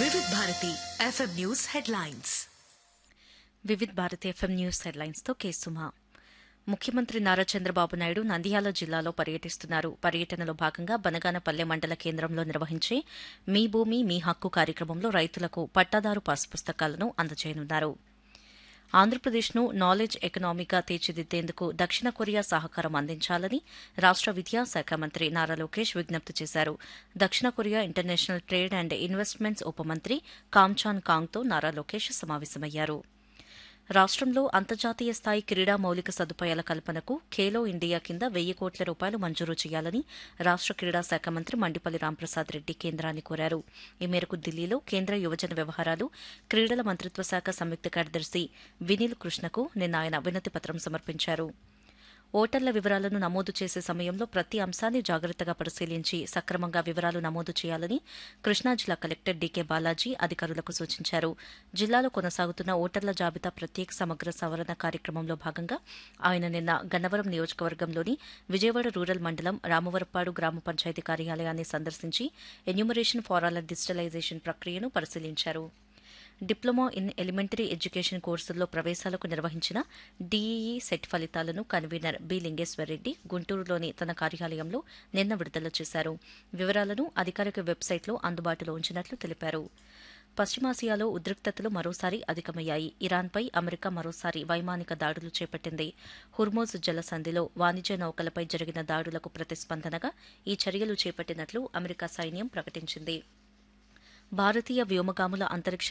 వివిధ Bharati FM news headlines Vividh Bharati FM news హెడ్లైన్స్తో కేసుమా ముఖ్యమంత్రి నారా చంద్రబాబు నాయుడు నంద్యాల జిల్లాలో పర్యటిస్తున్నారు పర్యటనలో భాగంగా బనగానపల్లె మండల కేంద్రంలో నిర్వహించే మీ భూమి మీ హక్కు కార్యక్రమంలో రైతులకు పట్టాదారు పాస్ పుస్తకాలను అందజేయనున్నారు ఆంధ్రప్రదేశ్ను నాలెడ్జ్ ఎకనామీగా తీర్చిదిద్దేందుకు దక్షిణ కొరియా సహకారం అందించాలని రాష్ట విద్యాశాఖ మంత్రి నారా లోకేష్ విజ్ఞప్తి చేశారు దక్షిణ Korea international trade and investments ఉపమంత్రి కామ్చాన్ కాంగ్తో నారా లోకేష్ సమావేశమయ్యారు రాష్ట్రంలో అంతర్జాతీయ స్థాయి క్రీడా మౌలిక సదుపాయాల కల్పనకు ఖేలో ఇండియా కింద వెయ్యి కోట్ల రూపాయలు మంజూరు చేయాలని రాష్ట క్రీడా శాఖ మంత్రి మండిపల్లి రాంప్రసాద్ రెడ్డి కేంద్రాన్ని కోరారు ఈ మేరకు ఢిల్లీలో కేంద్ర యువజన వ్యవహారాలు క్రీడల మంత్రిత్వ శాఖ సంయుక్త కార్యదర్శి వినీల్ కృష్ణకు నిన్న ఆయన వినతి పత్రం సమర్పించారు ఓటర్ల వివరాలను నమోదు చేసే సమయంలో ప్రతి అంశాన్ని జాగ్రత్తగా పరిశీలించి సక్రమంగా వివరాలు నమోదు చేయాలని కృష్ణా జిల్లా కలెక్టర్ డీకే బాలాజీ అధికారులకు సూచించారు జిల్లాలో కొనసాగుతున్న ఓటర్ల జాబితా ప్రత్యేక సమగ్ర సవరణ కార్యక్రమంలో భాగంగా ఆయన నిన్న గన్నవరం నియోజకవర్గంలోని విజయవాడ రూరల్ మండలం రామవరపాడు గ్రామ పంచాయతీ కార్యాలయాన్ని సందర్శించి ఎన్యూమరేషన్ ఫారాల డిజిటలైజేషన్ ప్రక్రియను పరిశీలించారు డిప్లొమా ఇన్ ఎలిమెంటరీ ఎడ్యుకేషన్ కోర్సుల్లో ప్రవేశాలకు నిర్వహించిన డీఈఈ సెట్ ఫలితాలను కన్వీనర్ బి లింగేశ్వరరెడ్డి గుంటూరులోని తన కార్యాలయంలో నిన్న విడుదల చేశారు వివరాలను అధికారిక వెబ్సైట్లో అందుబాటులో ఉంచినట్లు తెలిపారు పశ్చిమాసియాలో ఉద్రిక్తతలు మరోసారి అధికమయ్యాయి ఇరాన్పై అమెరికా మరోసారి వైమానిక దాడులు చేపట్టింది హుర్మోజ్ జలసంధిలో వాణిజ్య నౌకలపై జరిగిన దాడులకు ప్రతిస్పందనగా ఈ చర్యలు చేపట్టినట్లు అమెరికా సైన్యం ప్రకటించింది భారతీయ వ్యోమగాముల అంతరిక్ష